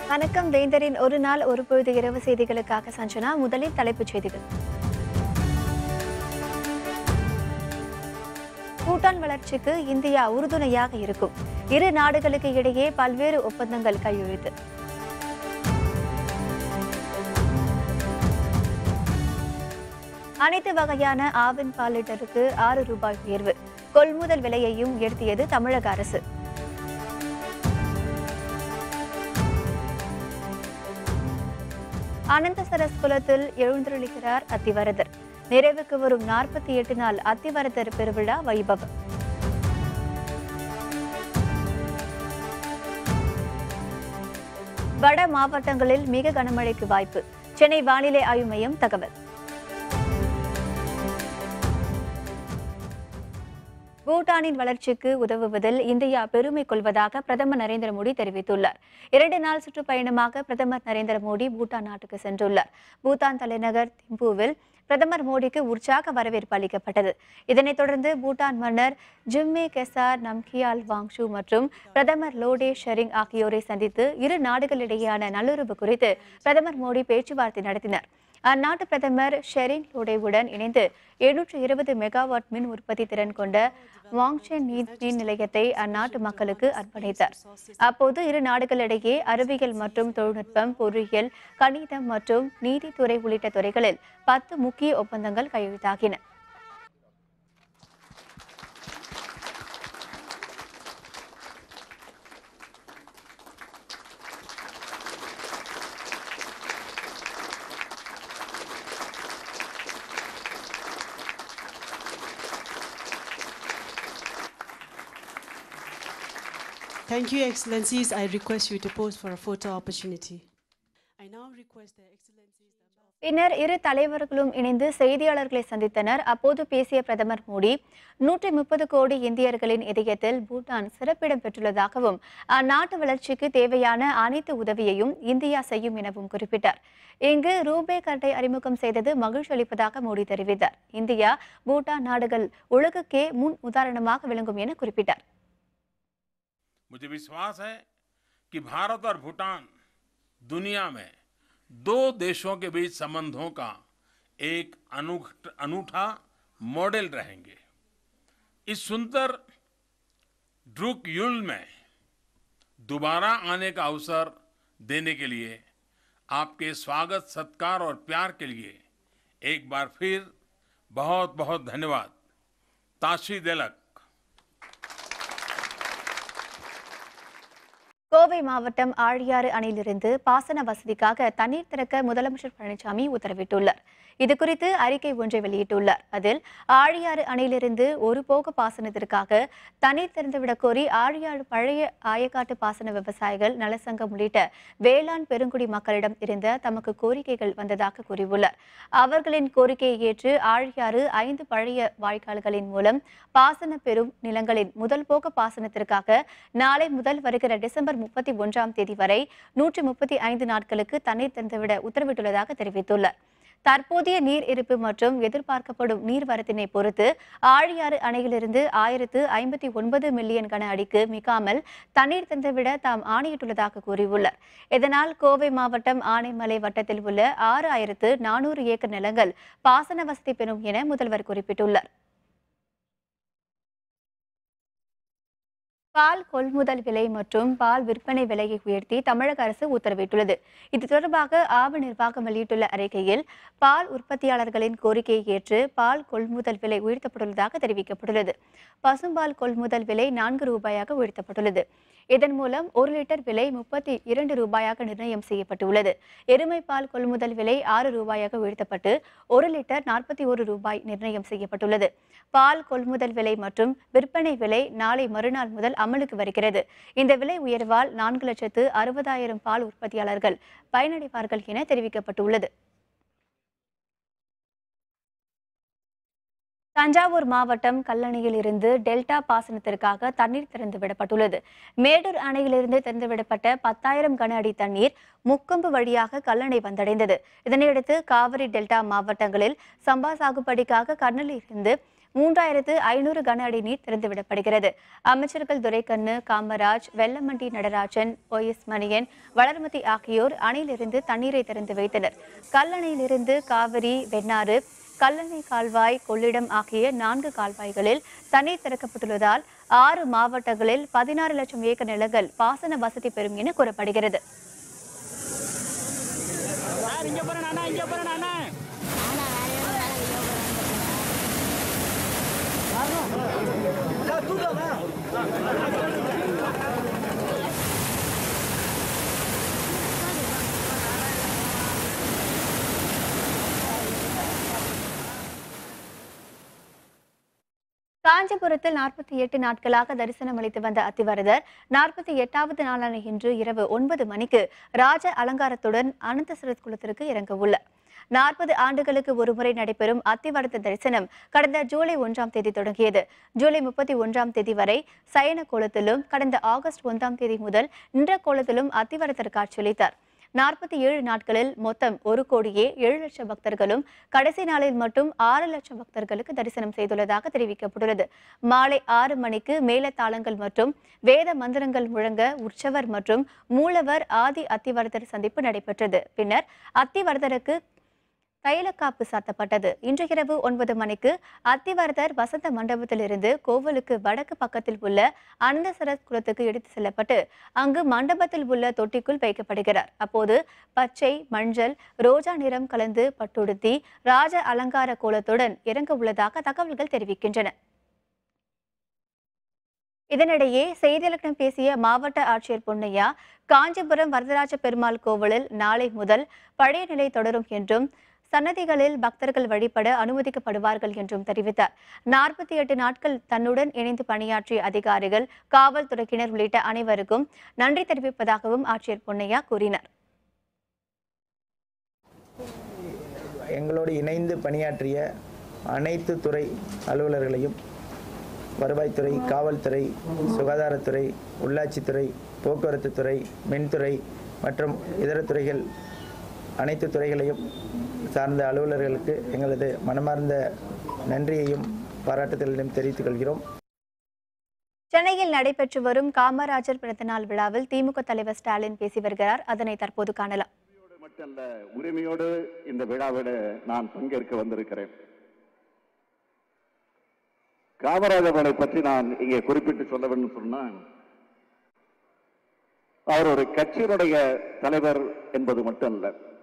வணக்கம் வேந்தரின் ஒரு நாள் ஒரு பொழுது இரவு செய்திகளுக்காக சஞ்சனா முதலில் தலைப்புச் செய்திகள் பூட்டான் வளர்ச்சிக்கு இந்தியா உறுதுணையாக இருக்கும் இரு நாடுகளுக்கு இடையே பல்வேறு ஒப்பந்தங்கள் கையெழுத்து அனைத்து வகையான ஆவின் பால் லிட்டருக்கு ஆறு ரூபாய் உயர்வு கொள்முதல் விலையையும் உயர்த்தியது தமிழக அரசு அனந்தசரஸ் குலத்தில் எழுந்தருளுகிறார் அத்திவரதர் நிறைவுக்கு வரும் நாற்பத்தி எட்டு நாள் அத்திவரதர் பெருவிழா வைபவம் வட மாவட்டங்களில் மிக கனமழைக்கு வாய்ப்பு சென்னை வானிலை ஆய்வு மையம் தகவல் பூட்டானின் வளர்ச்சிக்கு உதவுவதில் இந்தியா பெருமை கொள்வதாக பிரதமர் நரேந்திர மோடி தெரிவித்துள்ளார் இரண்டு நாள் சுற்றுப்பயணமாக பிரதமர் நரேந்திர மோடி பூட்டான் நாட்டுக்கு சென்றுள்ளார் பூட்டான் தலைநகர் திம்புவில் பிரதமர் மோடிக்கு உற்சாக வரவேற்பு அளிக்கப்பட்டது இதனைத் தொடர்ந்து பூட்டான் மன்னர் ஜிம்மே கெசார் நம்கியால் வாங்ஷு மற்றும் பிரதமர் லோடே ஷெரிங் ஆகியோரை சந்தித்து இரு நாடுகளிடையேயான நல்லுறவு குறித்து பிரதமர் மோடி பேச்சுவார்த்தை நடத்தினார் அந்நாட்டு பிரதமர் ஷெரிங் லோடேவுடன் இணைந்து எழுநூற்று இருபது மெகாவாட் மின் உற்பத்தி திறன் கொண்ட வாங்ஷென் நீர் மின் நிலையத்தை அந்நாட்டு மக்களுக்கு அர்ப்பணித்தார் அப்போது இரு நாடுகளிடையே அறிவியல் மற்றும் தொழில்நுட்பம் பொறியியல் கணிதம் மற்றும் நீதித்துறை உள்ளிட்ட துறைகளில் பத்து முக்கிய ஒப்பந்தங்கள் கையெழுத்தாகின Thank you, Excellencies. I request you to pose for a photo opportunity. I now request the Excellencies. பின்னர் இரு தலைவர்களும் இணைந்து செய்தியாளர்களை சந்தித்தனர் அப்போது பேசிய பிரதமர் மோடி நூற்றி முப்பது கோடி இந்தியர்களின் இதயத்தில் பூட்டான் சிறப்பிடம் பெற்றுள்ளதாகவும் அந்நாட்டு வளர்ச்சிக்கு தேவையான அனைத்து உதவியையும் இந்தியா செய்யும் எனவும் குறிப்பிட்டார் இங்கு ரூபே கார்டை அறிமுகம் செய்தது மகிழ்ச்சி அளிப்பதாக மோடி தெரிவித்தார் இந்தியா பூட்டான் நாடுகள் உலகுக்கே முன் உதாரணமாக விளங்கும் என குறிப்பிட்டார் मुझे विश्वास है कि भारत और भूटान दुनिया में दो देशों के बीच संबंधों का एक अनूठ- अनूठा मॉडल रहेंगे इस सुंदर ड्रुक युल में दोबारा आने का अवसर देने के लिए आपके स्वागत सत्कार और प्यार के लिए एक बार फिर बहुत बहुत धन्यवाद ताशी देलक கோவை மாவட்டம் ஆழியாறு அணையிலிருந்து பாசன வசதிக்காக தண்ணீர் திறக்க முதலமைச்சர் பழனிசாமி உத்தரவிட்டுள்ளார் இதுகுறித்து அறிக்கை ஒன்றை வெளியிட்டுள்ளார் அதில் ஆழியாறு அணையிலிருந்து ஒரு போக பாசனத்திற்காக தண்ணீர் திறந்துவிடக் கோரி ஆழியாறு பழைய ஆயக்காட்டு பாசன விவசாயிகள் நலசங்கம் உள்ளிட்ட வேளாண் பெருங்குடி மக்களிடம் இருந்த தமக்கு கோரிக்கைகள் வந்ததாக கூறியுள்ளார் அவர்களின் கோரிக்கையை ஏற்று ஆழியாறு ஐந்து பழைய வாய்க்கால்களின் மூலம் பாசன பெறும் நிலங்களின் முதல் போக பாசனத்திற்காக நாளை முதல் வருகிற டிசம்பர் முப்பத்தி ஒன்றாம் தேதி வரை நூற்றி முப்பத்தி ஐந்து நாட்களுக்கு தண்ணீர் திறந்துவிட உத்தரவிட்டுள்ளதாக தெரிவித்துள்ளார் தற்போதைய நீர் இருப்பு மற்றும் எதிர்பார்க்கப்படும் நீர்வரத்தினை பொறுத்து ஆழியாறு அணையிலிருந்து ஆயிரத்து ஐம்பத்தி ஒன்பது மில்லியன் கன அடிக்கு மிகாமல் தண்ணீர் திறந்துவிட தாம் ஆணையிட்டுள்ளதாக கூறியுள்ளார் இதனால் கோவை மாவட்டம் ஆனைமலை வட்டத்தில் உள்ள ஆறு ஆயிரத்து நானூறு ஏக்கர் நிலங்கள் பாசன வசதி பெறும் என முதல்வர் குறிப்பிட்டுள்ளார் பால் கொள்முதல் விலை மற்றும் பால் விற்பனை விலையை உயர்த்தி தமிழக அரசு உத்தரவிட்டுள்ளது இது தொடர்பாக ஆவு நிர்வாகம் வெளியிட்டுள்ள அறிக்கையில் பால் உற்பத்தியாளர்களின் கோரிக்கையை ஏற்று பால் கொள்முதல் விலை உயர்த்தப்பட்டுள்ளதாக தெரிவிக்கப்பட்டுள்ளது பசும்பால் கொள்முதல் விலை நான்கு ரூபாயாக உயர்த்தப்பட்டுள்ளது இதன் மூலம் ஒரு லிட்டர் விலை முப்பத்தி இரண்டு ரூபாயாக நிர்ணயம் செய்யப்பட்டுள்ளது எருமை பால் கொள்முதல் விலை ஆறு ரூபாயாக உயர்த்தப்பட்டு ஒரு லிட்டர் நாற்பத்தி ஒரு ரூபாய் நிர்ணயம் செய்யப்பட்டுள்ளது பால் கொள்முதல் விலை மற்றும் விற்பனை விலை நாளை மறுநாள் முதல் அமலுக்கு வருகிறது இந்த விலை உயர்வால் நான்கு லட்சத்து அறுபதாயிரம் பால் உற்பத்தியாளர்கள் பயனடைவார்கள் என தெரிவிக்கப்பட்டுள்ளது தஞ்சாவூர் மாவட்டம் கல்லணையில் இருந்து டெல்டா பாசனத்திற்காக தண்ணீர் திறந்து விடப்பட்டுள்ளது மேட்டூர் அணையிலிருந்து திறந்துவிடப்பட்ட பத்தாயிரம் கன அடி தண்ணீர் முக்கொம்பு வழியாக கல்லணை வந்தடைந்தது இதனையடுத்து காவிரி டெல்டா மாவட்டங்களில் சம்பா சாகுபடிக்காக கடலிலிருந்து மூன்றாயிரத்து ஐநூறு கன அடி நீர் திறந்துவிடப்படுகிறது அமைச்சர்கள் துரைக்கண்ணு காமராஜ் வெல்லமண்டி நடராஜன் ஒ எஸ் மணியன் வளர்மதி ஆகியோர் அணையிலிருந்து தண்ணீரை திறந்து வைத்தனர் கல்லணையிலிருந்து காவிரி வெண்ணாறு கல்லணை கால்வாய் கொள்ளிடம் ஆகிய நான்கு கால்வாய்களில் தண்ணீர் திறக்கப்பட்டுள்ளதால் ஆறு மாவட்டங்களில் பதினாறு லட்சம் ஏக்கர் நிலங்கள் பாசன வசதி பெறும் என கூறப்படுகிறது சார் இங்க போறேன் அண்ணா இங்க போறேன் அண்ணா காஞ்சிபுரத்தில் நாற்பத்தி எட்டு நாட்களாக தரிசனம் அளித்து வந்த அத்திவரதர் நாற்பத்தி எட்டாவது நாளான இன்று இரவு ஒன்பது மணிக்கு ராஜ அலங்காரத்துடன் அனந்தசரத் குளத்திற்கு இறங்க உள்ளார் நாற்பது ஆண்டுகளுக்கு ஒருமுறை நடைபெறும் அத்திவரத தரிசனம் கடந்த ஜூலை ஒன்றாம் தேதி தொடங்கியது ஜூலை முப்பத்தி ஒன்றாம் தேதி வரை சயன கோலத்திலும் கடந்த ஆகஸ்ட் ஒன்றாம் தேதி முதல் நின்ற கோலத்திலும் அத்திவரதர் காட்சியளித்தார் நாற்பத்தி ஏழு நாட்களில் மொத்தம் ஒரு கோடியே ஏழு லட்சம் பக்தர்களும் கடைசி நாளில் மட்டும் ஆறு லட்சம் பக்தர்களுக்கு தரிசனம் செய்துள்ளதாக தெரிவிக்கப்பட்டுள்ளது மாலை ஆறு மணிக்கு மேளதாளங்கள் மற்றும் வேத மந்திரங்கள் முழங்க உற்சவர் மற்றும் மூலவர் ஆதி அத்திவரதர் சந்திப்பு நடைபெற்றது பின்னர் அத்திவரதருக்கு தைலக்காப்பு சாத்தப்பட்டது இன்று இரவு ஒன்பது மணிக்கு அத்திவரதர் வசந்த மண்டபத்திலிருந்து கோவிலுக்கு வடக்கு பக்கத்தில் உள்ள அனந்தசரத் குளத்துக்கு எடுத்து செல்லப்பட்டு அங்கு மண்டபத்தில் உள்ள தொட்டிக்குள் வைக்கப்படுகிறார் அப்போது பச்சை மஞ்சள் ரோஜா நிறம் கலந்து பட்டுடுத்தி ராஜ அலங்கார கோலத்துடன் இறங்க உள்ளதாக தகவல்கள் தெரிவிக்கின்றன இதனிடையே செய்தியாளர்களிடம் பேசிய மாவட்ட ஆட்சியர் பொன்னையா காஞ்சிபுரம் வரதராஜ பெருமாள் கோவிலில் நாளை முதல் பழைய நிலை தொடரும் என்றும் சன்னதிகளில் பக்தர்கள் வழிபட அனுமதிக்கப்படுவார்கள் என்றும் தெரிவித்தார் நாற்பத்தி எட்டு நாட்கள் தன்னுடன் இணைந்து பணியாற்றிய அதிகாரிகள் காவல்துறையினர் உள்ளிட்ட அனைவருக்கும் நன்றி தெரிவிப்பதாகவும் ஆட்சியர் பொன்னையா கூறினார் எங்களோடு இணைந்து பணியாற்றிய அனைத்து துறை அலுவலர்களையும் வருவாய்த்துறை காவல்துறை சுகாதாரத்துறை உள்ளாட்சித்துறை போக்குவரத்து துறை மின்துறை மற்றும் இதர துறைகள் அனைத்து துறைகளையும் சார்ந்த அலுவலர்களுக்கு எங்களது மனமார்ந்த நன்றியையும் பாராட்டுதலையும் தெரிவித்துக் கொள்கிறோம் சென்னையில் நடைபெற்று வரும் காமராஜர் பிறந்தநாள் விழாவில் திமுக தலைவர் ஸ்டாலின் பேசி வருகிறார் அதனை தற்போது காணலாம் உரிமையோடு மட்டுமல்ல உரிமையோடு இந்த விழாவில் நான் பங்கேற்க வந்திருக்கிறேன் காமராஜர் அவர்களை பற்றி நான் இங்கே குறிப்பிட்டு சொல்ல வேண்டும் சொன்னால் அவர் ஒரு கட்சியினுடைய தலைவர் என்பது மட்டுமல்ல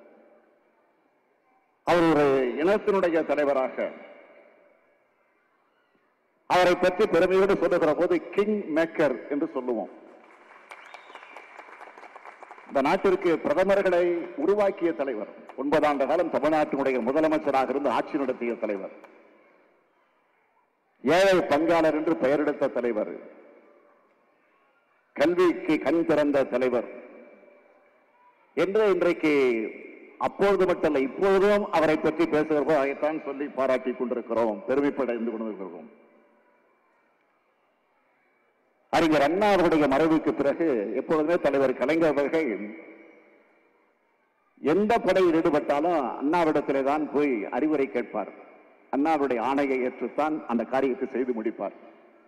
அவர் ஒரு இனத்தினுடைய தலைவராக அவரை பற்றி பெருமையோடு சொல்லுகிற போது கிங் மேக்கர் என்று சொல்லுவோம் இந்த நாட்டிற்கு பிரதமர்களை உருவாக்கிய தலைவர் ஒன்பதாண்டு காலம் தமிழ்நாட்டினுடைய முதலமைச்சராக இருந்து ஆட்சி நடத்திய தலைவர் ஏழை பங்காளர் என்று பெயரெடுத்த தலைவர் கல்விக்கு கண் திறந்த தலைவர் என்று இன்றைக்கு அப்பொழுது மட்டுமல்ல இப்பொழுதும் அவரை பற்றி பேசுகிறப்போ அதைத்தான் சொல்லி பாராட்டி கொண்டிருக்கிறோம் பெருமைப்படைந்து கொண்டிருக்கிறோம் அறிஞர் அண்ணா அவருடைய மறைவுக்கு பிறகு எப்பொழுதுமே தலைவர் கலைஞர் அவர்கள் எந்த படையில் ஈடுபட்டாலும் அண்ணாவிடத்திலே தான் போய் அறிவுரை கேட்பார் அண்ணாவுடைய ஆணையை ஏற்றுத்தான் அந்த காரியத்தை செய்து முடிப்பார்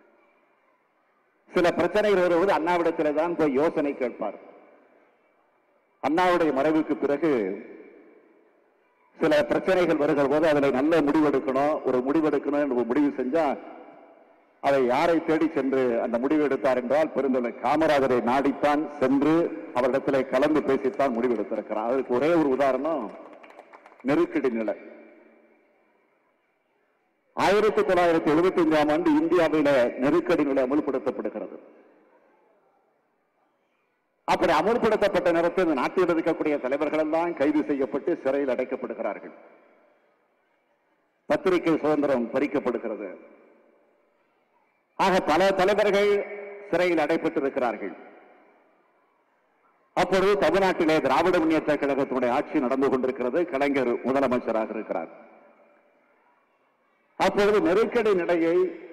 சில பிரச்சனைகள் வருவது அண்ணாவிடத்திலே தான் போய் யோசனை கேட்பார் அண்ணாவுடைய மறைவுக்கு பிறகு சில பிரச்சனைகள் வருகிற போது அதில் நல்ல முடிவெடுக்கணும் ஒரு முடிவெடுக்கணும் என்று ஒரு முடிவு செஞ்சா அதை யாரை தேடி சென்று அந்த முடிவு எடுத்தார் என்றால் பெருந்தலைவர் காமராஜரை நாடித்தான் சென்று அவரிடத்திலே கலந்து பேசித்தான் முடிவெடுத்திருக்கிறார் அதற்கு ஒரே ஒரு உதாரணம் நெருக்கடி நிலை ஆயிரத்தி தொள்ளாயிரத்தி எழுபத்தி அஞ்சாம் ஆண்டு இந்தியாவில நெருக்கடி நிலை அமுல்படுத்தப்படுகிறது அப்படி அமுல்படுத்தப்பட்ட நேரத்தில் இந்த நாட்டில் இருக்கக்கூடிய தலைவர்கள் எல்லாம் கைது செய்யப்பட்டு சிறையில் அடைக்கப்படுகிறார்கள் பத்திரிகை சுதந்திரம் பறிக்கப்படுகிறது ஆக பல தலைவர்கள் சிறையில் அடைப்பட்டிருக்கிறார்கள் அப்பொழுது தமிழ்நாட்டிலே திராவிட முன்னேற்ற கழகத்தினுடைய ஆட்சி நடந்து கொண்டிருக்கிறது கலைஞர் முதலமைச்சராக இருக்கிறார் அப்பொழுது நெருக்கடி நிலையை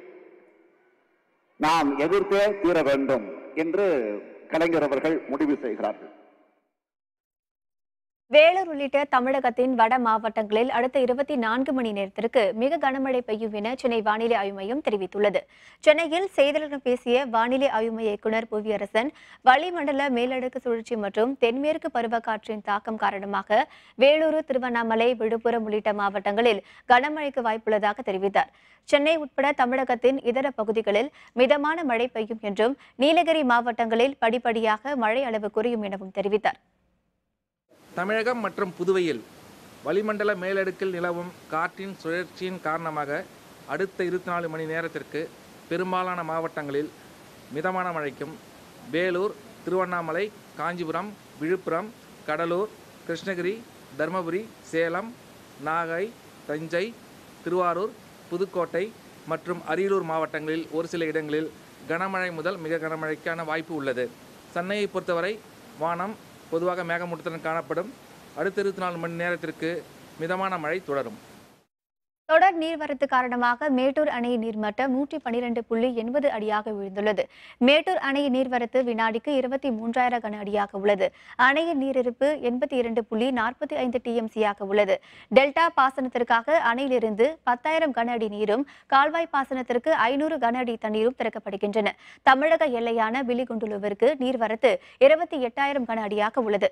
நாம் எதிர்த்தே தீர வேண்டும் என்று கலைஞர் அவர்கள் முடிவு செய்கிறார்கள் வேலூர் உள்ளிட்ட தமிழகத்தின் வட மாவட்டங்களில் அடுத்த இருபத்தி நான்கு மணி நேரத்திற்கு மிக கனமழை பெய்யும் என சென்னை வானிலை ஆய்வு மையம் தெரிவித்துள்ளது சென்னையில் செய்தியாளர்களிடம் பேசிய வானிலை ஆய்வு மைய இயக்குநர் புவியரசன் வளிமண்டல மேலடுக்கு சுழற்சி மற்றும் தென்மேற்கு பருவக்காற்றின் தாக்கம் காரணமாக வேலூர் திருவண்ணாமலை விழுப்புரம் உள்ளிட்ட மாவட்டங்களில் கனமழைக்கு வாய்ப்புள்ளதாக தெரிவித்தார் சென்னை உட்பட தமிழகத்தின் இதர பகுதிகளில் மிதமான மழை பெய்யும் என்றும் நீலகிரி மாவட்டங்களில் படிப்படியாக மழை அளவு குறையும் எனவும் தெரிவித்தார் தமிழகம் மற்றும் புதுவையில் வளிமண்டல மேலடுக்கில் நிலவும் காற்றின் சுழற்சியின் காரணமாக அடுத்த இருபத்தி நாலு மணி நேரத்திற்கு பெரும்பாலான மாவட்டங்களில் மிதமான மழைக்கும் வேலூர் திருவண்ணாமலை காஞ்சிபுரம் விழுப்புரம் கடலூர் கிருஷ்ணகிரி தருமபுரி சேலம் நாகை தஞ்சை திருவாரூர் புதுக்கோட்டை மற்றும் அரியலூர் மாவட்டங்களில் ஒரு சில இடங்களில் கனமழை முதல் மிக கனமழைக்கான வாய்ப்பு உள்ளது சென்னையை பொறுத்தவரை வானம் பொதுவாக மேகமூட்டத்துடன் காணப்படும் அடுத்த இருபத்தி நாலு மணி நேரத்திற்கு மிதமான மழை தொடரும் தொடர் நீர்வரத்து காரணமாக மேட்டூர் அணையின் நீர்மட்டம் நூற்றி பனிரெண்டு புள்ளி எண்பது அடியாக விழுந்துள்ளது மேட்டூர் அணையின் நீர்வரத்து வினாடிக்கு இருபத்தி மூன்றாயிரம் கன அடியாக உள்ளது அணையின் நீரிருப்பு எண்பத்தி இரண்டு புள்ளி நாற்பத்தி ஐந்து டிஎம்சியாக உள்ளது டெல்டா பாசனத்திற்காக அணையிலிருந்து பத்தாயிரம் கன அடி நீரும் கால்வாய் பாசனத்திற்கு ஐநூறு கன அடி தண்ணீரும் திறக்கப்படுகின்றன தமிழக எல்லையான பிலிகுண்டுலுவிற்கு நீர்வரத்து இருபத்தி எட்டாயிரம் கன அடியாக உள்ளது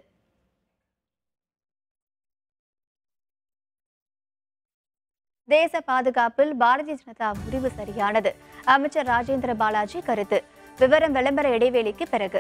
தேச பாதுகாப்பில் பாரதிய ஜனதா முடிவு சரியானது அமைச்சர் ராஜேந்திர பாலாஜி கருத்து விவரம் விளம்பர இடைவேளைக்கு பிறகு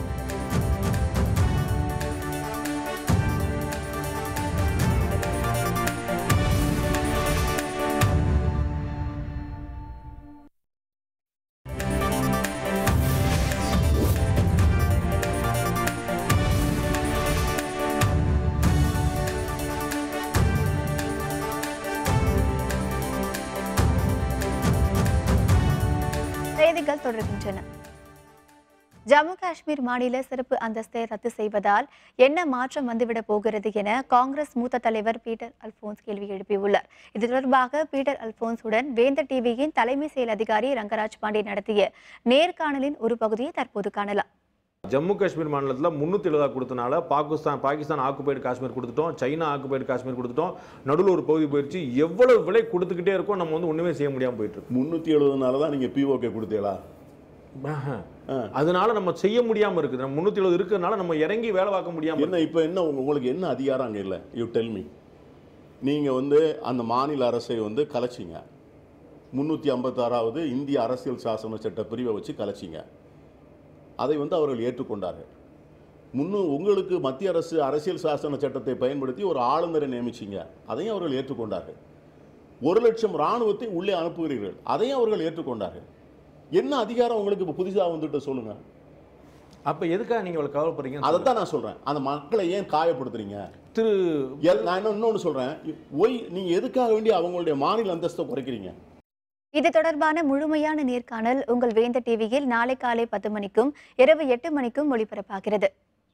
செய்திகள் தொடர்கின்றன ஜம்மு காஷ்மீர் மாநில சிறப்பு அந்தஸ்தை ரத்து செய்வதால் என்ன மாற்றம் வந்துவிடப் போகிறது என காங்கிரஸ் மூத்த தலைவர் பீட்டர் அல்போன்ஸ் கேள்வி எழுப்பியுள்ளார் இது தொடர்பாக பீட்டர் அல்போன்ஸுடன் வேந்தர் டிவியின் தலைமை செயல் அதிகாரி ரங்கராஜ் பாண்டே நடத்திய நேர்காணலின் ஒரு பகுதியை தற்போது காணலாம் ஜம்மு காஷ்மீர் மாநிலத்தில் முந்நூற்றி எழுபதா கொடுத்தனால பாகிஸ்தான் பாகிஸ்தான் ஆக்குபைடு காஷ்மீர் கொடுத்துட்டோம் சைனா ஆக்குபைடு காஷ்மீர் கொடுத்துட்டோம் நடுவில் ஒரு பகுதி போயிடுச்சு எவ்வளவு விலை கொடுத்துக்கிட்டே இருக்கோம் நம்ம வந்து ஒன்றுமே செய்ய முடியாமல் போயிட்டு இருக்கு முந்நூற்றி எழுபதுனால தான் நீங்கள் பிஓகே கொடுத்தீங்களா ஆஹா. அதனால நம்ம செய்ய முடியாம இருக்குது நம்ம முந்நூற்றி எழுபது இருக்கிறதுனால நம்ம இறங்கி வேலை பார்க்க முடியாம என்ன இப்போ என்ன உங்க- உங்களுக்கு என்ன அதிகாரம் அங்கே இல்லை யூ டெல் மீ நீங்கள் வந்து அந்த மாநில அரசை வந்து கலைச்சிங்க முந்நூற்றி ஐம்பத்தாறாவது இந்திய அரசியல் சாசன சட்ட பிரிவை வச்சு கலைச்சிங்க அதை வந்து அவர்கள் ஏற்றுக்கொண்டார்கள் முன்னு உங்களுக்கு மத்திய அரசு அரசியல் சாசன சட்டத்தை பயன்படுத்தி ஒரு ஆளுநரை நியமிச்சிங்க அதையும் அவர்கள் ஏற்றுக்கொண்டார்கள் ஒரு லட்சம் இராணுவத்தை உள்ளே அனுப்புகிறீர்கள் அதையும் அவர்கள் ஏற்றுக்கொண்டார்கள் என்ன அதிகாரம் உங்களுக்கு இப்போ புதுசாக வந்துட்டு சொல்லுங்க அப்ப எதுக்காக நீங்க இவ்வளவு கவலைப்படுறீங்க அதைத்தான் நான் சொல்றேன் அந்த மக்களை ஏன் காயப்படுத்துறீங்க திரு எல்- நான் இன்னும் இன்னொன்று சொல்றேன் ஒய் நீங்க எதுக்காக வேண்டி அவங்களுடைய மாநில அந்தஸ்தை குறைக்கிறீங்க இது தொடர்பான முழுமையான நேர்காணல் உங்கள் வேந்த டிவியில் நாளை காலை பத்து மணிக்கும் இரவு எட்டு மணிக்கும் ஒளிபரப்பாகிறது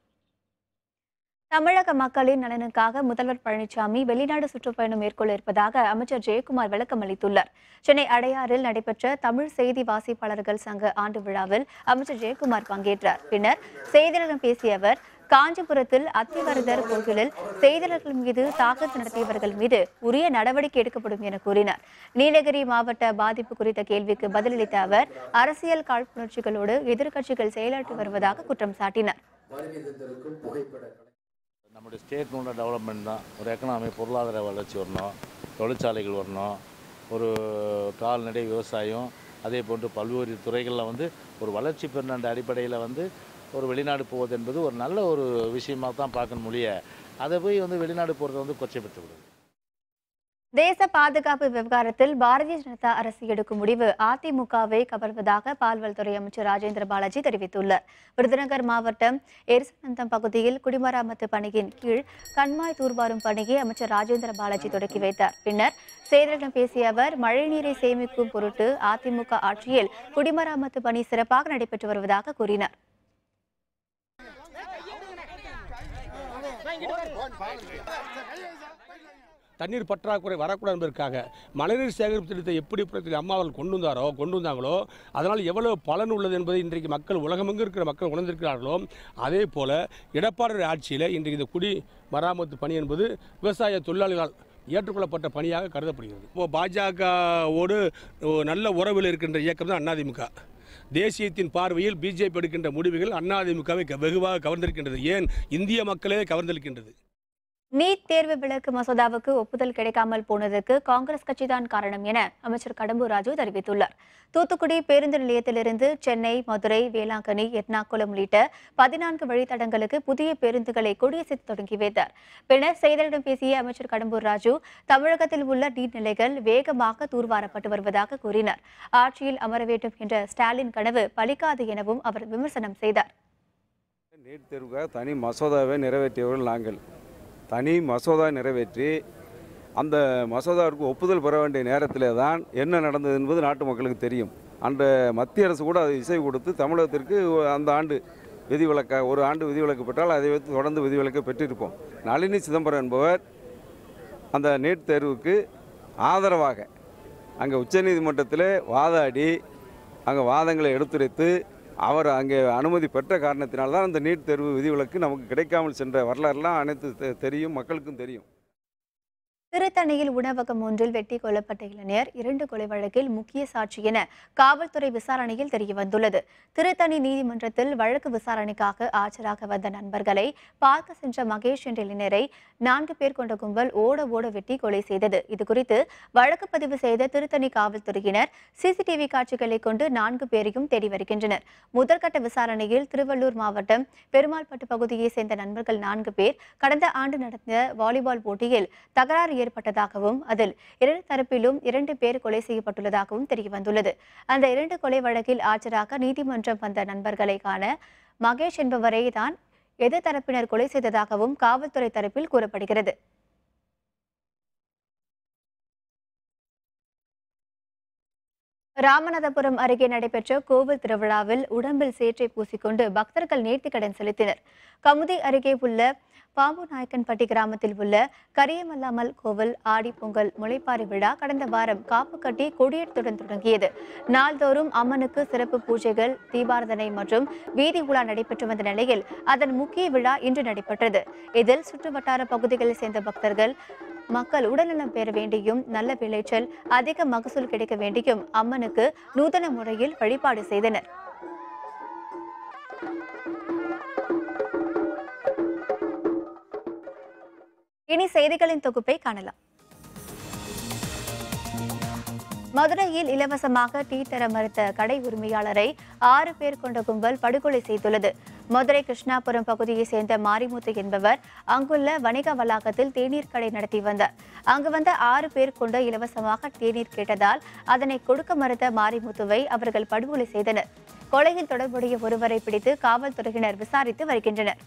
தமிழக மக்களின் நலனுக்காக முதல்வர் பழனிசாமி வெளிநாடு சுற்றுப்பயணம் மேற்கொள்ள இருப்பதாக அமைச்சர் ஜெயக்குமார் விளக்கம் அளித்துள்ளார் சென்னை அடையாறில் நடைபெற்ற தமிழ் செய்தி வாசிப்பாளர்கள் சங்க ஆண்டு விழாவில் அமைச்சர் ஜெயக்குமார் பங்கேற்றார் பின்னர் செய்தியாளர்களிடம் பேசிய அவர் காஞ்சிபுரத்தில் அத்திவரதர் கோவிலில் செய்தியாளர்கள் மீது தாக்குதல் நடத்தியவர்கள் மீது உரிய நடவடிக்கை எடுக்கப்படும் என கூறினார் நீலகிரி மாவட்ட பாதிப்பு குறித்த கேள்விக்கு பதிலளித்த அவர் அரசியல் காழ்ப்புணர்ச்சிகளோடு எதிர்க்கட்சிகள் செயலாற்றி வருவதாக குற்றம் சாட்டினார் நம்முடைய ஸ்டேட்னோட டெவலப்மெண்ட் தான் ஒரு எக்கனாமி பொருளாதார வளர்ச்சி வரணும் தொழிற்சாலைகள் வரணும் ஒரு கால்நடை விவசாயம் அதே போன்று பல்வேறு துறைகளில் வந்து ஒரு வளர்ச்சி பெறும் அந்த அடிப்படையில் வந்து ஒரு வெளிநாடு போவது என்பது ஒரு நல்ல ஒரு விஷயமாக தான் பார்க்கணும் மொழிய அதை போய் வந்து வெளிநாடு போகிறத வந்து கொச்சைப்படுத்த விடுது தேச பாதுகாப்பு விவகாரத்தில் பாரதிய ஜனதா அரசு எடுக்கும் முடிவு அதிமுகவை கவர்வதாக பால்வளத்துறை அமைச்சர் ராஜேந்திர பாலாஜி தெரிவித்துள்ளார் விருதுநகர் மாவட்டம் எரிசனந்தம் பகுதியில் குடிமராமத்து பணியின் கீழ் கண்மாய் தூர்வாரும் பணியை அமைச்சர் ராஜேந்திர பாலாஜி தொடக்கி வைத்தார் பின்னர் செய்தியாளர்களிடம் பேசிய அவர் மழைநீரை சேமிக்கும் பொருட்டு அதிமுக ஆட்சியில் குடிமராமத்து பணி சிறப்பாக நடைபெற்று வருவதாக கூறினார் தண்ணீர் பற்றாக்குறை வரக்கூடாது என்பதற்காக மழைநீர் சேகரிப்பு திட்டத்தை எப்படி பிரதமர் அம்மா அவர்கள் கொண்டு வந்தாரோ கொண்டு வந்தாங்களோ அதனால் எவ்வளவு பலன் உள்ளது என்பதை இன்றைக்கு மக்கள் உலகமெங்கு இருக்கிற மக்கள் உணர்ந்திருக்கிறார்களோ அதே போல எடப்பாடி ஆட்சியில் இன்றைக்கு இந்த குடி மராமத்து பணி என்பது விவசாய தொழிலாளிகளால் ஏற்றுக்கொள்ளப்பட்ட பணியாக கருதப்படுகிறது இப்போ பாஜகவோடு நல்ல உறவில் இருக்கின்ற இயக்கம் தான் அதிமுக தேசியத்தின் பார்வையில் பிஜேபி எடுக்கின்ற முடிவுகள் அதிமுகவை வெகுவாக கவர்ந்திருக்கின்றது ஏன் இந்திய மக்களே கவர்ந்திருக்கின்றது நீட் தேர்வு விலக்கு மசோதாவுக்கு ஒப்புதல் கிடைக்காமல் போனதற்கு காங்கிரஸ் கட்சிதான் காரணம் என அமைச்சர் கடம்பூர் ராஜு தெரிவித்துள்ளார் தூத்துக்குடி பேருந்து நிலையத்திலிருந்து சென்னை மதுரை வேளாங்கண்ணி எர்ணாகுளம் உள்ளிட்ட பதினான்கு வழித்தடங்களுக்கு புதிய பேருந்துகளை கொடியசைத்து தொடங்கி வைத்தார் பின்னர் செய்தியாளர்களிடம் பேசிய அமைச்சர் கடம்பூர் ராஜு தமிழகத்தில் உள்ள நீர்நிலைகள் வேகமாக தூர்வாரப்பட்டு வருவதாக கூறினார் ஆட்சியில் அமர வேண்டும் என்ற ஸ்டாலின் கனவு பலிக்காது எனவும் அவர் விமர்சனம் செய்தார் நீட் தேர்வுக்காக தனி மசோதாவை நிறைவேற்றியவர்கள் நாங்கள் தனி மசோதா நிறைவேற்றி அந்த மசோதாவிற்கு ஒப்புதல் பெற வேண்டிய நேரத்தில் தான் என்ன நடந்தது என்பது நாட்டு மக்களுக்கு தெரியும் அந்த மத்திய அரசு கூட அதை இசை கொடுத்து தமிழகத்திற்கு அந்த ஆண்டு விதிவிலக்க ஒரு ஆண்டு விதிவிலக்கு பெற்றால் அதை வைத்து தொடர்ந்து விதிவிலக்கை பெற்றிருப்போம் நளினி சிதம்பரம் என்பவர் அந்த நீட் தேர்வுக்கு ஆதரவாக அங்கே உச்சநீதிமன்றத்தில் வாதாடி அங்கே வாதங்களை எடுத்துரைத்து அவர் அங்கே அனுமதி பெற்ற காரணத்தினால்தான் அந்த நீட் தேர்வு விதிவிலக்கு நமக்கு கிடைக்காமல் சென்ற வரலாறுலாம் அனைத்து தெ- தெரியும் மக்களுக்கும் தெரியும் திருத்தணியில் உணவகம் ஒன்றில் வெட்டி கொல்லப்பட்ட இளைஞர் இரண்டு கொலை வழக்கில் முக்கிய சாட்சி என காவல்துறை விசாரணையில் தெரியவந்துள்ளது திருத்தணி நீதிமன்றத்தில் வழக்கு விசாரணைக்காக ஆஜராக வந்த நண்பர்களை பார்க்க சென்ற மகேஷ் என்ற இளைஞரை நான்கு பேர் கொண்ட கும்பல் ஓட ஓட வெட்டி கொலை செய்தது இதுகுறித்து வழக்கு பதிவு செய்த திருத்தணி காவல்துறையினர் சிசிடிவி காட்சிகளை கொண்டு நான்கு பேரையும் தேடி வருகின்றனர் முதற்கட்ட விசாரணையில் திருவள்ளூர் மாவட்டம் பெருமாள்பட்டு பகுதியை சேர்ந்த நண்பர்கள் நான்கு பேர் கடந்த ஆண்டு நடந்த வாலிபால் போட்டியில் தகராறு ஏற்பட்டதாகவும் அதில் இரு தரப்பிலும் இரண்டு பேர் கொலை செய்யப்பட்டுள்ளதாகவும் தெரியவந்துள்ளது அந்த இரண்டு கொலை வழக்கில் ஆஜராக நீதிமன்றம் வந்த நண்பர்களை காண மகேஷ் என்பவரை தான் எதிர் தரப்பினர் கொலை செய்ததாகவும் காவல்துறை தரப்பில் கூறப்படுகிறது ராமநாதபுரம் அருகே நடைபெற்ற கோவில் திருவிழாவில் உடம்பில் சேற்றை பூசிக்கொண்டு பக்தர்கள் நேர்த்திக்கடன் செலுத்தினர் கமுதி அருகே உள்ள பாம்பு நாயக்கன்பட்டி கிராமத்தில் உள்ள கரியமல்லாமல் கோவில் ஆடி பொங்கல் முளைப்பாரி விழா கடந்த வாரம் காப்பு கட்டி கொடியேற்றத்துடன் தொடங்கியது நாள்தோறும் அம்மனுக்கு சிறப்பு பூஜைகள் தீபாரதனை மற்றும் வீதி உலா நடைபெற்று வந்த நிலையில் அதன் முக்கிய விழா இன்று நடைபெற்றது இதில் சுற்றுவட்டார பகுதிகளில் சேர்ந்த பக்தர்கள் மக்கள் உடல்நலம் பெற வேண்டியும் நல்ல விளைச்சல் அதிக மகசூல் கிடைக்க வேண்டியும் அம்மனுக்கு நூதன முறையில் வழிபாடு செய்தனர் இனி செய்திகளின் தொகுப்பை காணலாம் மதுரையில் இலவசமாக டீ தர மறுத்த கடை உரிமையாளரை ஆறு பேர் கொண்ட கும்பல் படுகொலை செய்துள்ளது மதுரை கிருஷ்ணாபுரம் பகுதியைச் சேர்ந்த மாரிமுத்து என்பவர் அங்குள்ள வணிக வளாகத்தில் தேநீர் கடை நடத்தி வந்தார் அங்கு வந்த ஆறு பேர் கொண்ட இலவசமாக தேநீர் கேட்டதால் அதனை கொடுக்க மறுத்த மாரிமுத்துவை அவர்கள் படுகொலை செய்தனர் கொலையில் தொடர்புடைய ஒருவரை பிடித்து காவல்துறையினர் விசாரித்து வருகின்றனர்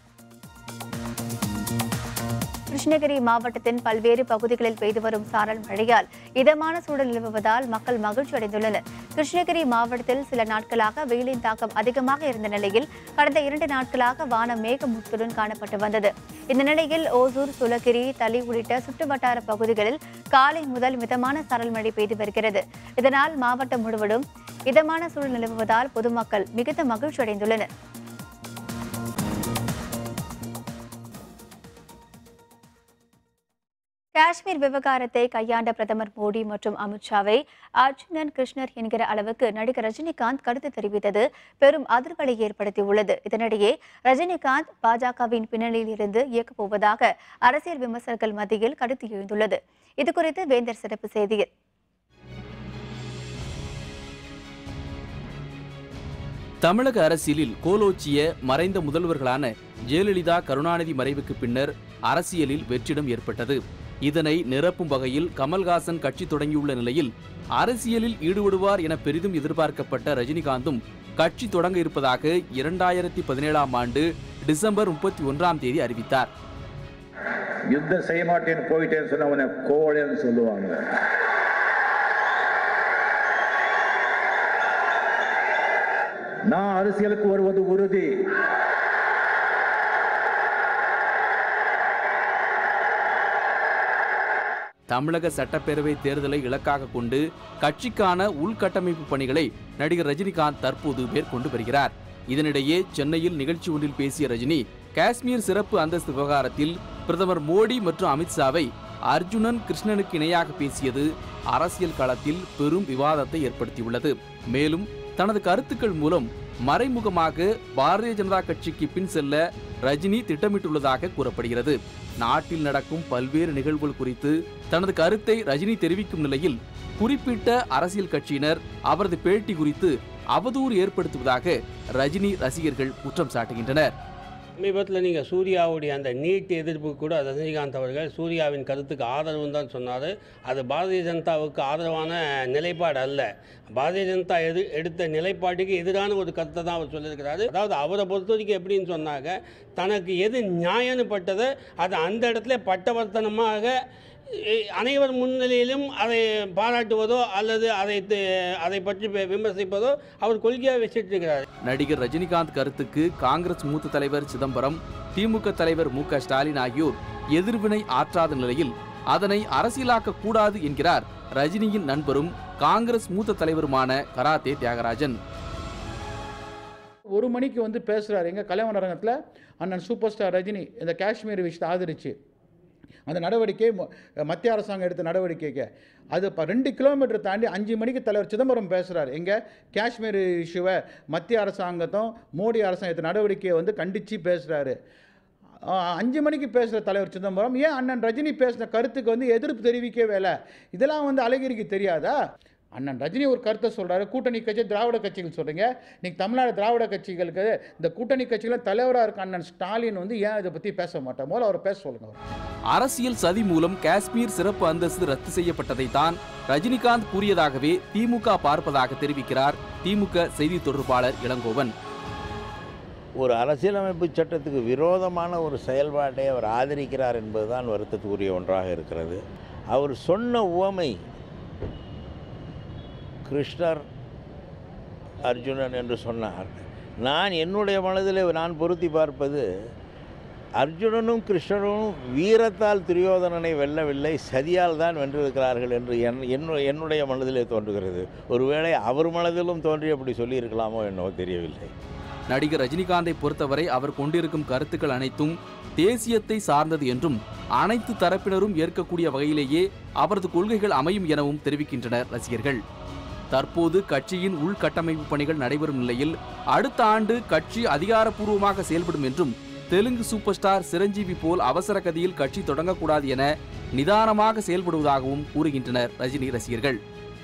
கிருஷ்ணகிரி மாவட்டத்தின் பல்வேறு பகுதிகளில் பெய்து வரும் சாரல் மழையால் இதமான சூழல் நிலவுவதால் மக்கள் மகிழ்ச்சி அடைந்துள்ளனர் கிருஷ்ணகிரி மாவட்டத்தில் சில நாட்களாக வெயிலின் தாக்கம் அதிகமாக இருந்த நிலையில் கடந்த இரண்டு நாட்களாக வானம் மேகமூட்டத்துடன் காணப்பட்டு வந்தது இந்த நிலையில் ஓசூர் சுலகிரி தளி உள்ளிட்ட சுற்றுவட்டார பகுதிகளில் காலை முதல் மிதமான சாரல் மழை பெய்து வருகிறது இதனால் மாவட்டம் முழுவதும் இதமான சூழல் நிலவுவதால் பொதுமக்கள் மிகுந்த மகிழ்ச்சி அடைந்துள்ளனர் காஷ்மீர் விவகாரத்தை கையாண்ட பிரதமர் மோடி மற்றும் அமித்ஷாவை அர்ஜுனன் கிருஷ்ணர் என்கிற அளவுக்கு நடிகர் ரஜினிகாந்த் கருத்து தெரிவித்தது பெரும் அதிர்வலை ஏற்படுத்தியுள்ளது இதனிடையே ரஜினிகாந்த் பாஜகவின் பின்னணியில் இருந்து இயக்கப் போவதாக அரசியல் விமர்சகர்கள் மத்தியில் கருத்து எழுந்துள்ளது இதுகுறித்து வேந்தர் சிறப்பு செய்தியில் தமிழக அரசியலில் கோலோச்சிய மறைந்த முதல்வர்களான ஜெயலலிதா கருணாநிதி மறைவுக்கு பின்னர் அரசியலில் வெற்றிடம் ஏற்பட்டது இதனை நிரப்பும் வகையில் கமல்ஹாசன் கட்சி தொடங்கியுள்ள நிலையில் அரசியலில் ஈடுபடுவார் என பெரிதும் எதிர்பார்க்கப்பட்ட ரஜினிகாந்தும் கட்சி தொடங்க இருப்பதாக இரண்டாயிரத்தி பதினேழாம் ஆண்டு டிசம்பர் முப்பத்தி ஒன்றாம் தேதி அறிவித்தார் யுத்தம் செய்ய மாட்டேன்னு போயிட்டேன்னு சொன்னவனை கோழைன்னு சொல்லுவாங்க நான் அரசியலுக்கு வருவது உறுதி தமிழக சட்டப்பேரவை தேர்தலை இலக்காக கொண்டு கட்சிக்கான உள்கட்டமைப்பு பணிகளை நடிகர் ரஜினிகாந்த் தற்போது மேற்கொண்டு வருகிறார் இதனிடையே சென்னையில் நிகழ்ச்சி ஒன்றில் பேசிய ரஜினி காஷ்மீர் சிறப்பு அந்தஸ்து விவகாரத்தில் பிரதமர் மோடி மற்றும் அமித்ஷாவை அர்ஜுனன் கிருஷ்ணனுக்கு இணையாக பேசியது அரசியல் களத்தில் பெரும் விவாதத்தை ஏற்படுத்தியுள்ளது மேலும் தனது கருத்துக்கள் மூலம் மறைமுகமாக பாரதிய ஜனதா கட்சிக்கு பின் செல்ல ரஜினி திட்டமிட்டுள்ளதாக கூறப்படுகிறது நாட்டில் நடக்கும் பல்வேறு நிகழ்வுகள் குறித்து தனது கருத்தை ரஜினி தெரிவிக்கும் நிலையில் குறிப்பிட்ட அரசியல் கட்சியினர் அவரது பேட்டி குறித்து அவதூறு ஏற்படுத்துவதாக ரஜினி ரசிகர்கள் குற்றம் சாட்டுகின்றனர் சமீபத்தில் நீங்கள் சூர்யாவுடைய அந்த நீட் எதிர்ப்பு கூட ரஜினிகாந்த் அவர்கள் சூர்யாவின் கருத்துக்கு ஆதரவுன்னு தான் சொன்னார் அது பாரதிய ஜனதாவுக்கு ஆதரவான நிலைப்பாடு அல்ல பாரதிய ஜனதா எது எடுத்த நிலைப்பாட்டுக்கு எதிரான ஒரு கருத்தை தான் அவர் சொல்லியிருக்கிறாரு அதாவது அவரை பொறுத்த வரைக்கும் எப்படின்னு சொன்னாங்க தனக்கு எது நியாயம்னு பட்டதை அது அந்த இடத்துல பட்டவர்த்தனமாக எ- அனைவர் முன்னிலையிலும் அதை பாராட்டுவதோ அல்லது அதை தி- அதை பற்றி பே- விமர்சிப்பதோ அவர் கொள்கையாக வச்சுட்டு இருக்கிறார் நடிகர் ரஜினிகாந்த் கருத்துக்கு காங்கிரஸ் மூத்த தலைவர் சிதம்பரம் திமுக தலைவர் மு க ஸ்டாலின் ஆகியோர் எதிர்வினை ஆற்றாத நிலையில் அதனை அரசியலாக்க கூடாது என்கிறார் ரஜினியின் நண்பரும் காங்கிரஸ் மூத்த தலைவருமான கராத்தே தியாகராஜன் ஒரு மணிக்கு வந்து பேசுகிறார் எங்கள் கல்யாண அரங்கத்தில் அண்ணன் சூப்பர் ஸ்டார் ரஜினி இந்த காஷ்மீர் விஷயத்தை ஆதரிச்சு அந்த நடவடிக்கை ம- மத்திய அரசாங்கம் எடுத்த நடவடிக்கைக்கு அது இப்போ ரெண்டு கிலோமீட்டர் தாண்டி அஞ்சு மணிக்கு தலைவர் சிதம்பரம் பேசுகிறார் எங்கே காஷ்மீர் இஷ்யூவை மத்திய அரசாங்கத்தும் மோடி அரசாங்கம் எடுத்த நடவடிக்கையை வந்து கண்டித்து பேசுகிறாரு அஞ்சு மணிக்கு பேசுகிற தலைவர் சிதம்பரம் ஏன் அண்ணன் ரஜினி பேசின கருத்துக்கு வந்து எதிர்ப்பு தெரிவிக்கவே இல்லை இதெல்லாம் வந்து அழகிரிக்கு தெரியாதா அண்ணன் ரஜினி ஒரு கருத்தை சொல்கிறாரு கூட்டணி கட்சி திராவிட கட்சிகள் சொல்கிறீங்க இன்னைக்கு தமிழ்நாடு திராவிட கட்சிகளுக்கு இந்த கூட்டணி கட்சிகள் தலைவராக இருக்க அண்ணன் ஸ்டாலின் வந்து ஏன் இதை பற்றி பேச மாட்டார் முதல்ல அவரை பேச சொல்லுங்க அவர் அரசியல் சதி மூலம் காஷ்மீர் சிறப்பு அந்தஸ்து ரத்து செய்யப்பட்டதை தான் ரஜினிகாந்த் கூறியதாகவே திமுக பார்ப்பதாக தெரிவிக்கிறார் திமுக செய்தி தொடர்பாளர் இளங்கோவன் ஒரு அரசியலமைப்பு சட்டத்துக்கு விரோதமான ஒரு செயல்பாட்டை அவர் ஆதரிக்கிறார் என்பதுதான் வருத்தத்துக்குரிய ஒன்றாக இருக்கிறது அவர் சொன்ன உவமை கிருஷ்ணர் அர்ஜுனன் என்று சொன்னார் நான் என்னுடைய மனதில் நான் பொருத்தி பார்ப்பது அர்ஜுனனும் கிருஷ்ணனும் வீரத்தால் துரியோதனனை வெல்லவில்லை சதியால் தான் வென்றிருக்கிறார்கள் என்று என் என்னு- என்னுடைய மனதிலே தோன்றுகிறது ஒருவேளை அவர் மனதிலும் தோன்றி அப்படி சொல்லியிருக்கலாமோ என்னவோ தெரியவில்லை நடிகர் ரஜினிகாந்தை பொறுத்தவரை அவர் கொண்டிருக்கும் கருத்துக்கள் அனைத்தும் தேசியத்தை சார்ந்தது என்றும் அனைத்து தரப்பினரும் ஏற்கக்கூடிய வகையிலேயே அவரது கொள்கைகள் அமையும் எனவும் தெரிவிக்கின்றனர் ரசிகர்கள் தற்போது கட்சியின் உள்கட்டமைப்பு பணிகள் நடைபெறும் நிலையில் அடுத்த ஆண்டு கட்சி அதிகாரப்பூர்வமாக செயல்படும் என்றும் தெலுங்கு சூப்பர் ஸ்டார் சிரஞ்சீவி போல் அவசர கதியில் கட்சி தொடங்கக்கூடாது என நிதானமாக செயல்படுவதாகவும் கூறுகின்றனர் ரஜினி ரசிகர்கள்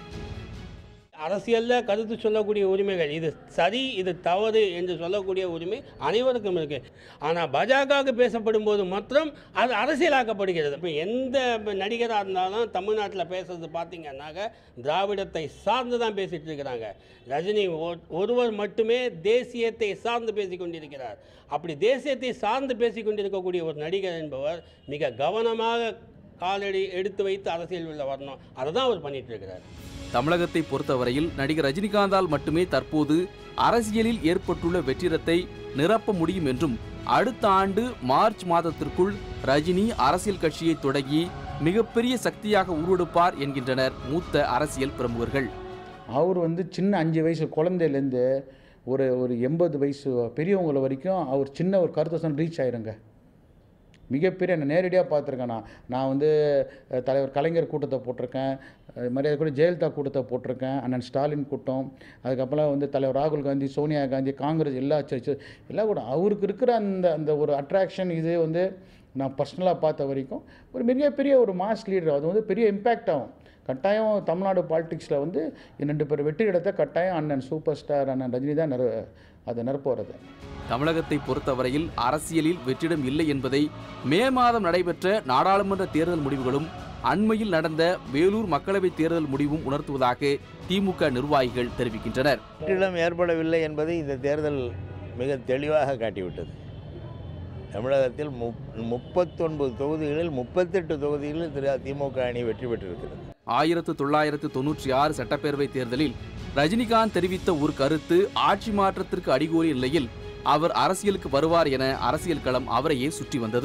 அரசியலில் கருத்து சொல்லக்கூடிய உரிமைகள் இது சரி இது தவறு என்று சொல்லக்கூடிய உரிமை அனைவருக்கும் இருக்கு ஆனால் பாஜகவுக்கு பேசப்படும் போது மாத்திரம் அது அரசியலாக்கப்படுகிறது இப்போ எந்த நடிகராக இருந்தாலும் தமிழ்நாட்டில் பேசுறது பார்த்தீங்கன்னாக்க திராவிடத்தை சார்ந்து தான் பேசிட்டு இருக்கிறாங்க ரஜினி ஒ- ஒருவர் மட்டுமே தேசியத்தை சார்ந்து பேசிக் கொண்டிருக்கிறார் அப்படி தேசியத்தை சார்ந்து பேசிக் கொண்டிருக்கக்கூடிய ஒரு நடிகர் என்பவர் மிக கவனமாக காலடி எடுத்து வைத்து அரசியல் உள்ள வரணும் அதை தான் அவர் பண்ணிட்டு இருக்கிறார் தமிழகத்தை பொறுத்தவரையில் நடிகர் ரஜினிகாந்தால் மட்டுமே தற்போது அரசியலில் ஏற்பட்டுள்ள வெற்றிடத்தை நிரப்ப முடியும் என்றும் அடுத்த ஆண்டு மார்ச் மாதத்திற்குள் ரஜினி அரசியல் கட்சியை தொடங்கி மிகப்பெரிய சக்தியாக உருவெடுப்பார் என்கின்றனர் மூத்த அரசியல் பிரமுகர்கள் அவர் வந்து சின்ன அஞ்சு வயசு குழந்தையிலேருந்து ஒரு ஒரு எண்பது வயசு பெரியவங்கள வரைக்கும் அவர் சின்ன ஒரு கருத்தை சொன்ன ரீச் ஆயிருங்க மிகப்பெரிய நான் நேரடியாக பார்த்துருக்கேன் நான் நான் வந்து அஹ், தலைவர் கலைஞர் கூட்டத்தை போட்டிருக்கேன் அஹ், மரியாதை கூட ஜெயலலிதா கூட்டத்தை போட்டிருக்கேன் அண்ணன் ஸ்டாலின் கூட்டம் அதுக்கப்புறம் வந்து தலைவர் ராகுல் காந்தி சோனியா காந்தி காங்கிரஸ் எல்லா சர்ச்சு எல்லாம் கூட அவருக்கு இருக்கிற அந்த அந்த ஒரு அட்ராக்ஷன் இது வந்து நான் பர்சனலாக பார்த்த வரைக்கும் ஒரு மிகப்பெரிய ஒரு மாஸ் லீடர் அது வந்து பெரிய இம்பேக்ட் ஆகும் கட்டாயம் தமிழ்நாடு பாலிடிக்ஸில் வந்து ரெண்டு பேர் வெற்றி இடத்தை கட்டாயம் அண்ணன் சூப்பர் ஸ்டார் அண்ணன் ரஜினி தான் நிற அதை நிரப்ப வர்றது தமிழகத்தை பொறுத்தவரையில் அரசியலில் வெற்றிடம் இல்லை என்பதை மே மாதம் நடைபெற்ற நாடாளுமன்ற தேர்தல் முடிவுகளும் அண்மையில் நடந்த வேலூர் மக்களவைத் தேர்தல் முடிவும் உணர்த்துவதாக திமுக நிர்வாகிகள் தெரிவிக்கின்றனர் வெற்றிடம் ஏற்படவில்லை என்பதை இந்த தேர்தல் மிக தெளிவாக காட்டிவிட்டது தமிழகத்தில் முப் முப்பத்தொன்பது தொகுதிகளில் முப்பத்தெட்டு தொகுதிகளில் திரு திமுக அணி வெற்றி பெற்றிருக்கிறது ஆயிரத்து தொள்ளாயிரத்து தொன்னூற்றி ஆறு சட்டப்பேரவைத் தேர்தலில் ரஜினிகாந்த் தெரிவித்த ஒரு கருத்து ஆட்சி மாற்றத்திற்கு அடிகோலிய நிலையில் அவர் அரசியலுக்கு வருவார் என அரசியல் களம் அவரையே சுற்றி வந்தது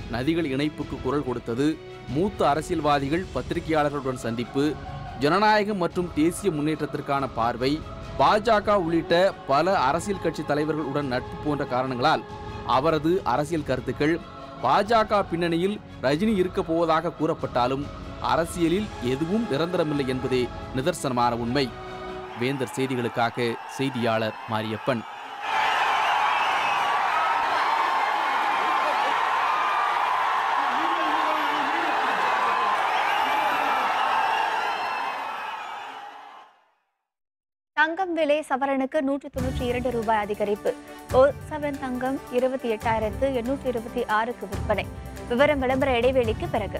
நதிகள் இணைப்புக்கு குரல் கொடுத்தது மூத்த அரசியல்வாதிகள் பத்திரிகையாளர்களுடன் சந்திப்பு ஜனநாயகம் மற்றும் தேசிய முன்னேற்றத்திற்கான பார்வை பாஜக உள்ளிட்ட பல அரசியல் கட்சி தலைவர்களுடன் நட்பு போன்ற காரணங்களால் அவரது அரசியல் கருத்துக்கள் பாஜக பின்னணியில் ரஜினி இருக்கப் போவதாக கூறப்பட்டாலும் அரசியலில் எதுவும் நிரந்தரமில்லை என்பதே நிதர்சனமான உண்மை வேந்தர் செய்திகளுக்காக செய்தியாளர் மாரியப்பன் தங்கம் விலை சவரனுக்கு நூற்றி தொன்னூற்றி இரண்டு ரூபாய் அதிகரிப்பு ஒரு சவரன் தங்கம் இருபத்தி எட்டாயிரத்து எண்ணூற்றி இருபத்தி ஆறுக்கு விற்பனை விவரம் விளம்பர இடைவேளைக்கு பிறகு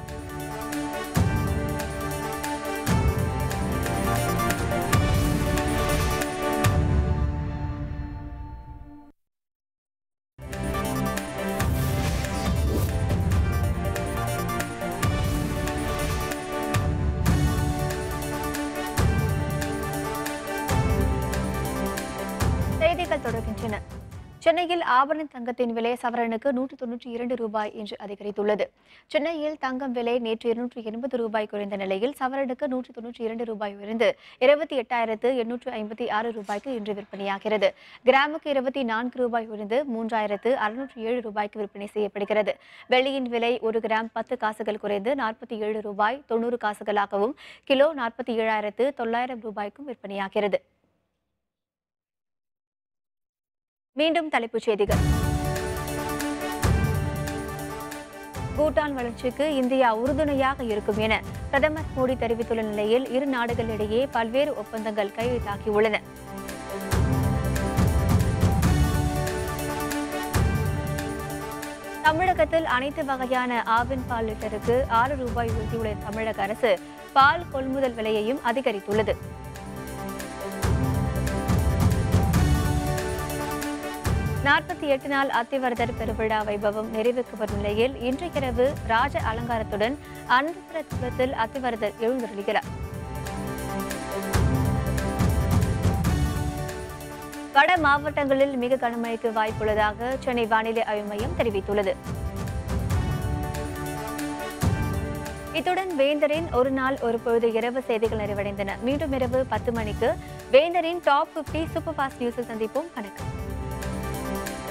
செய்திகள் தொடர்கின்றன சென்னையில் ஆபரண தங்கத்தின் விலை சவரனுக்கு நூற்றி தொன்னூற்றி இரண்டு ரூபாய் என்று அதிகரித்துள்ளது சென்னையில் தங்கம் விலை நேற்று இருநூற்றி எண்பது ரூபாய் குறைந்த நிலையில் சவரனுக்கு நூற்றி தொன்னூற்றி இரண்டு ரூபாய் உயர்ந்து இருபத்தி எட்டாயிரத்து எண்ணூற்று ஐம்பத்தி ஆறு ரூபாய்க்கு இன்று விற்பனையாகிறது கிராமுக்கு இருபத்தி நான்கு ரூபாய் உயர்ந்து மூன்றாயிரத்து அறுநூற்றி ஏழு ரூபாய்க்கு விற்பனை செய்யப்படுகிறது வெள்ளியின் விலை ஒரு கிராம் பத்து காசுகள் குறைந்து நாற்பத்தி ஏழு ரூபாய் தொண்ணூறு காசுகளாகவும் கிலோ நாற்பத்தி ஏழாயிரத்து தொள்ளாயிரம் ரூபாய்க்கும் விற்பனையாகிறது மீண்டும் தலைப்புச் செய்திகள் பூட்டான் வளர்ச்சிக்கு இந்தியா உறுதுணையாக இருக்கும் என பிரதமர் மோடி தெரிவித்துள்ள நிலையில் இரு நாடுகளிடையே பல்வேறு ஒப்பந்தங்கள் கையெழுத்தாகியுள்ளன தமிழகத்தில் அனைத்து வகையான ஆவின் பால் லிட்டருக்கு ஆறு ரூபாய் உயர்த்தியுள்ள தமிழக அரசு பால் கொள்முதல் விலையையும் அதிகரித்துள்ளது நாற்பத்தி எட்டு நாள் அத்திவரதர் பெருவிழா வைபவம் நிறைவுக்கு வரும் நிலையில் இன்றைக்கிரவு ராஜ அலங்காரத்துடன் அந்தரத்தில் அத்திவரதர் எழுந்தருளுகிறார் வட மாவட்டங்களில் மிக கனமழைக்கு வாய்ப்புள்ளதாக சென்னை வானிலை ஆய்வு மையம் தெரிவித்துள்ளது இத்துடன் வேந்தரின் ஒரு நாள் ஒரு பொழுது இரவு செய்திகள் நிறைவடைந்தன மீண்டும் இரவு பத்து மணிக்கு வேந்தரின் டாப் 50 சூப்பர் ஃபாஸ்ட் நியூஸில் சந்திப்போம் வணக்கம்